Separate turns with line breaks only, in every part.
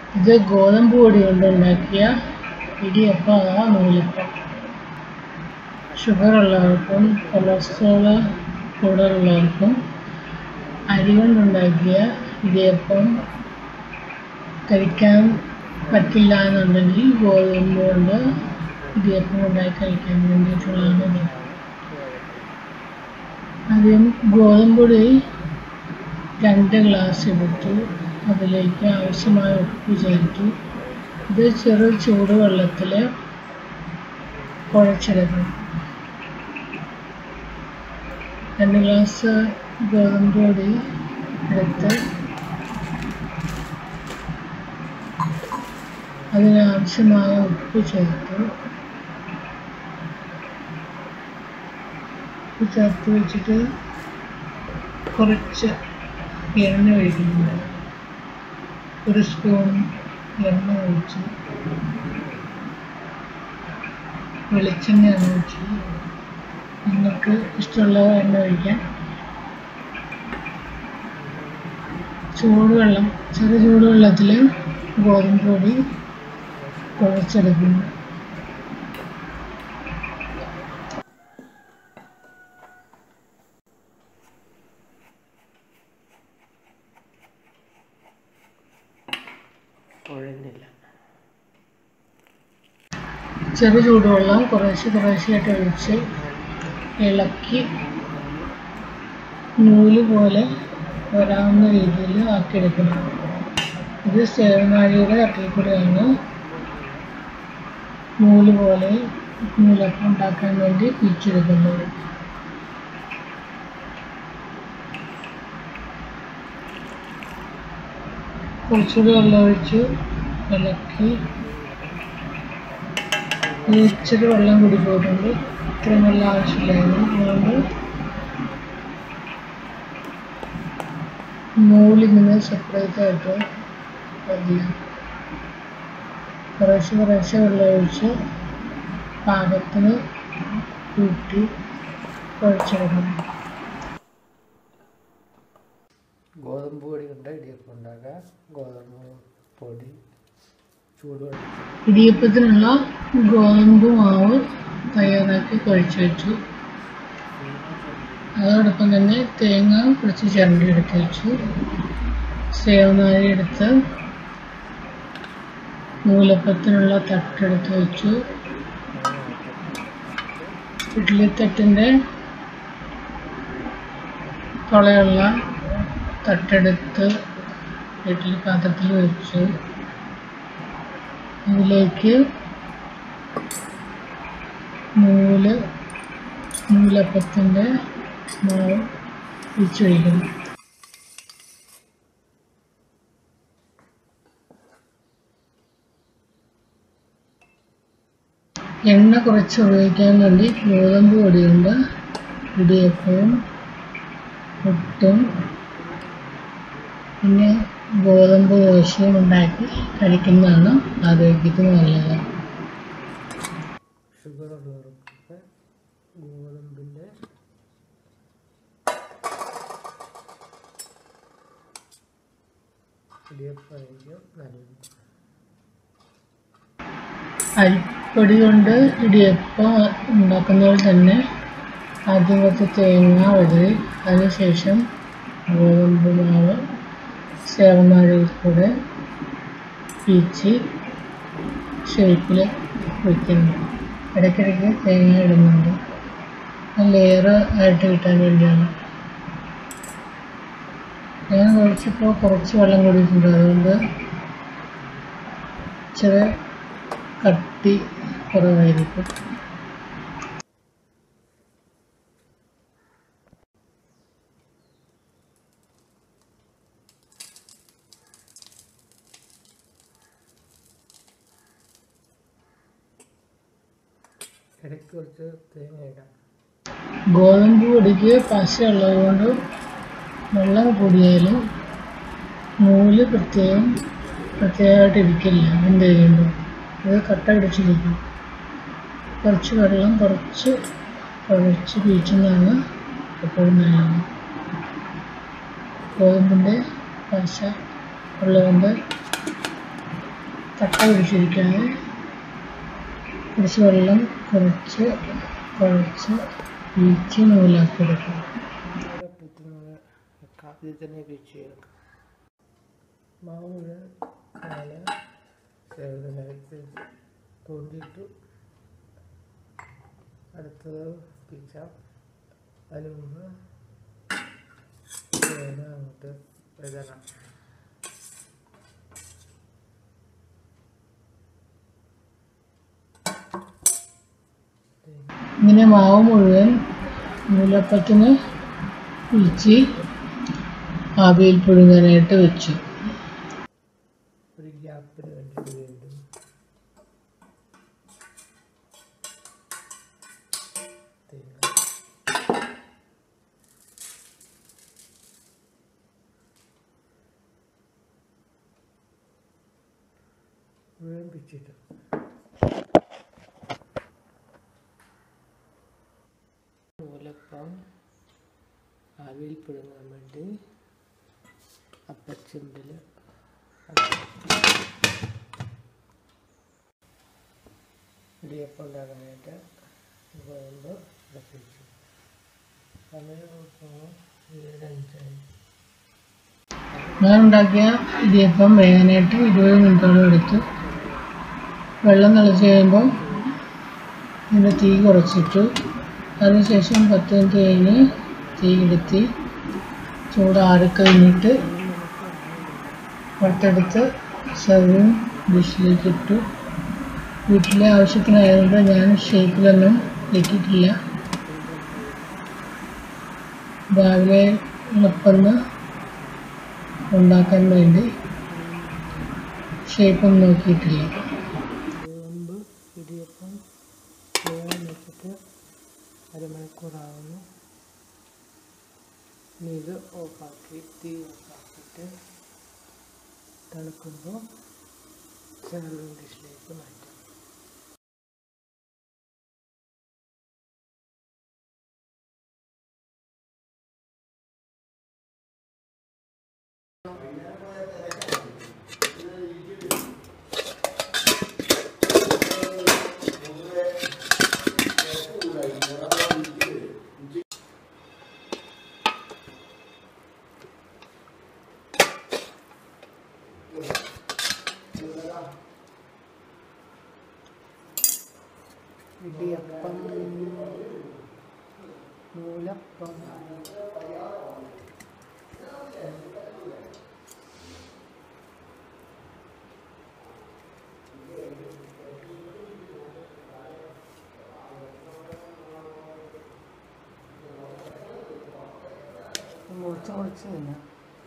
ഇത് ഗോതമ്പ് പൊടി കൊണ്ട് ഉണ്ടാക്കിയ ഇടിയപ്പം അതാ നൂലപ്പം ഷുഗർ ഉള്ളവർക്കും കൊളസ്ട്രോള് കൂടുതലുള്ളവർക്കും അരി കൊണ്ടുണ്ടാക്കിയ ഇടിയപ്പം കഴിക്കാൻ പറ്റില്ല എന്നുണ്ടെങ്കിൽ ഗോതമ്പ് കൊണ്ട് ഇടിയപ്പം ഉണ്ടാക്കി കഴിക്കാൻ വേണ്ടിയിട്ടുള്ളതാണ് ഇത് ആദ്യം ഗോതമ്പ് പൊടി രണ്ട് ഗ്ലാസ് എടുത്തു അതിലേക്ക് ആവശ്യമായ ഉപ്പ് ചേർത്തു ഇത് ചെറു ചൂടുവെള്ളത്തിൽ കുഴച്ചെടുക്കണം രണ്ട് ഗ്ലാസ് ഗോതമ്പ് പൊടി എടുത്ത് അതിനാവശ്യമായ ഉപ്പ് ചേർത്ത് ഉപ്പ് ചേർത്ത് വെച്ചിട്ട് കുറച്ച് എണ്ണ ഒഴിക്കുന്നുണ്ട് ഒരു സ്പൂൺ എണ്ണ ഒഴിച്ച് വെളിച്ചെണ്ണ ഒഴിച്ച് നിങ്ങൾക്ക് ഇഷ്ടമുള്ള എണ്ണ ഒഴിക്കാം ചൂടുവെള്ളം ചെറു ചൂടുവെള്ളത്തിൽ ഗോതമ്പ് പൊടി കുഴച്ചെടുക്കുന്നു
കുഴഞ്ഞില്ല
ചെറു ചൂടുവെള്ളം കുറേശ്ശെ കുറേശ്ശെയായിട്ട് ഒഴിച്ച് ഇളക്കി നൂല് പോലെ വരാവുന്ന രീതിയിൽ ആക്കിയെടുക്കണം ഇത് സേവനാഴിയുടെ തട്ടിൽ കൂടെയാണ് നൂല് പോലെ നൂലപ്പം ഉണ്ടാക്കാൻ വേണ്ടി പിരിച്ചെടുക്കുന്നത് കുറച്ചുകൂടി വെള്ളം ഒഴിച്ച് ഇളക്കി ഇത് ഇച്ചിരി വെള്ളം കൂടി പോയിട്ടുണ്ട് ഇത്രയും വെള്ളം ആവശ്യമില്ലായിരുന്നു അതുകൊണ്ട് നൂലിങ്ങനെ സെപ്പറേറ്റ് ആയിട്ട് മതിയാവും കുറേശ്ശെ കുറേശ്ശെ വെള്ളം ഒഴിച്ച് പാകത്തിന് കൂട്ടി കുഴച്ചെടുക്കണം
ഗോതമ്പ് പൊടി കൊണ്ട് ഇടിയപ്പം ഉണ്ടാക്കാം ഗോതമ്പ് പൊടി ചൂടുവെള്ളം
ഇടിയപ്പത്തിനുള്ള ഗോതമ്പ് മാവ് തയ്യാറാക്കി കുഴച്ച് വെച്ചു അതോടൊപ്പം തന്നെ തേങ്ങ കുറച്ച് ചിരണ്ടി എടുത്ത് വെച്ചു സേവനാഴി എടുത്ത് നൂലപ്പത്തിനുള്ള തട്ടെടുത്ത് വെച്ചു ഇഡ്ഡലിത്തട്ടിൻ്റെ തുളയുള്ള തട്ടെടുത്ത് ഇഡ്ഡലി പാത്രത്തിൽ വെച്ചു ഇതിലേക്ക് നൂല് നൂലപ്പത്തിൻ്റെ മാവ് ഒഴിച്ചൊഴിക്കണം എണ്ണ കുറച്ച് ഉപയോഗിക്കാൻ വേണ്ടി ഗോതമ്പ് പൊടി കൊണ്ട് ഇടിയപ്പവും പുട്ടും പിന്നെ ഗോതമ്പ് ദോശയും ഉണ്ടാക്കി കഴിക്കുന്നതാണ് ആരോഗ്യത്തിന് നല്ലത്
ഷുഗർ ഉള്ളവർക്ക് ഗോതമ്പിൻ്റെ ഇടിയപ്പമായിരിക്കും നല്ലത്
അരിപ്പൊടി കൊണ്ട് ഇടിയപ്പം ഉണ്ടാക്കുന്നത് തന്നെ ആദ്യം കുറച്ച് തേങ്ങ വഴി അതിനുശേഷം ഗോതമ്പ് മാവ് സേവനാഴിയിൽ കൂടെ പീച്ച് ഷേപ്പിൽ വയ്ക്കുന്നു ഇടയ്ക്കിടയ്ക്ക് തേങ്ങ ഇടുന്നുണ്ട് ലെയർ ആയിട്ട് കിട്ടാൻ വേണ്ടിയാണ് ഞാൻ കുഴച്ചപ്പോൾ കുറച്ച് വെള്ളം കൂടിയിട്ടുണ്ട് അതുകൊണ്ട് ഇച്ചിരി കട്ടി കുറവായിരിക്കും
ഇടയ്ക്ക് കുറച്ച് തേങ്ങ ഇടാം
ഗോതമ്പ് പൊടിക്ക് പശയുള്ളത് കൊണ്ട് വെള്ളം കൂടിയാലും നൂല് പ്രത്യേകം പ്രത്യേകമായിട്ട് ഇരിക്കില്ല എന്ത് ചെയ്യുമ്പോൾ ഇത് കട്ട പിടിച്ചിരിക്കും കുറച്ച് വെള്ളം കുറച്ച് കുഴച്ച് പീച്ചുന്നതാണ് എപ്പോഴും നല്ലത് ഗോതമ്പിൻ്റെ പശ ഉള്ളതുകൊണ്ട് കട്ട പിടിച്ചിരിക്കാതെ കുറച്ച് വെള്ളം കുറച്ച് കുഴച്ച് വീച്ച് നൂലാക്കി എടുക്കണം
നൂലപ്പത്തിൽ നിന്ന് ആദ്യം തന്നെ വെച്ച് ചേർക്കാം മാവ് മുഴുവൻ മേലെ ചെറുതായിട്ട് തോണ്ടിയിട്ടു അടുത്തത് പിച്ചാം അതിന് മുമ്പ് തേങ്ങ അങ്ങോട്ട് ഇടണം
ഇങ്ങനെ മാവ് മുഴുവൻ നൂലപ്പത്തിന് പിടിച്ച് ആവിയിൽ പുഴുങ്ങാനായിട്ട് വെച്ചു
ഒരു ഗ്യാപ്പിന് വേണ്ടിയിട്ട് വീണ്ടും തേങ്ങ മുഴുവൻ പിച്ചിട്ട് നൂലപ്പം ആവിയിൽ പിഴുങ്ങാൻ വേണ്ടി അപ്പച്ചെമ്പിൽ ഇടിയപ്പം ഉണ്ടാക്കാനായിട്ട് ഗോതമ്പ് ഇടപ്പിച്ചു സമയം നോക്കുമ്പോൾ ഏഴ് അഞ്ചായി
ഞാൻ ഉണ്ടാക്കിയ ഇടിയപ്പം വേകാനായിട്ട് ഇരുപത് മിനിറ്റോളം എടുത്തു വെള്ളം തിളച്ച് കഴിയുമ്പോൾ ഇതിൻ്റെ തീ കുറച്ചിട്ടു അതിനുശേഷം പത്ത് മിനിറ്റ് കഴിഞ്ഞ് തീ കെടുത്തി ചൂട് കഴിഞ്ഞിട്ട് വറുത്തെടുത്ത് സെർവിങ് ഡിഷിലേക്ക് ഇട്ടു വീട്ടിലെ ആവശ്യത്തിനായതുകൊണ്ട് ഞാൻ ഷേപ്പിലൊന്നും വെക്കിയിട്ടില്ല രാവിലെ എളുപ്പമെന്ന് ഉണ്ടാക്കാൻ വേണ്ടി ഷേപ്പൊന്നും നോക്കിയിട്ടില്ല
ഗോതമ്പ് ഇടിയപ്പം വേഗം വെച്ചിട്ട് അരമണിക്കൂറാവുന്നു ഇനി ഇത് ഓഫാക്കി തീ ഓഫാക്കിയിട്ട് തണുക്കുമ്പോൾ സെർവിങ് ഡിഷിലേക്ക് മാറ്റാം ഇടിയപ്പം നൂലപ്പം മുറിച്ച് മുറിച്ച് തിന്നാം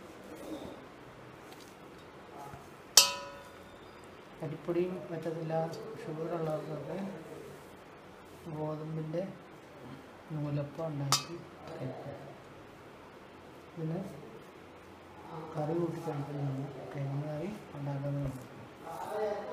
അരിപ്പൊടിയും പറ്റത്തില്ല ഷുഗറുള്ളവർക്കൊക്കെ ഗോതമ്പിൻ്റെ നൂലപ്പം ഉണ്ടാക്കി കഴിക്കാം ഇതിന് കറി കൂട്ടി കഴിക്കുന്നതാണ് തേങ്ങായി ഉണ്ടാക്കുന്നതാണ്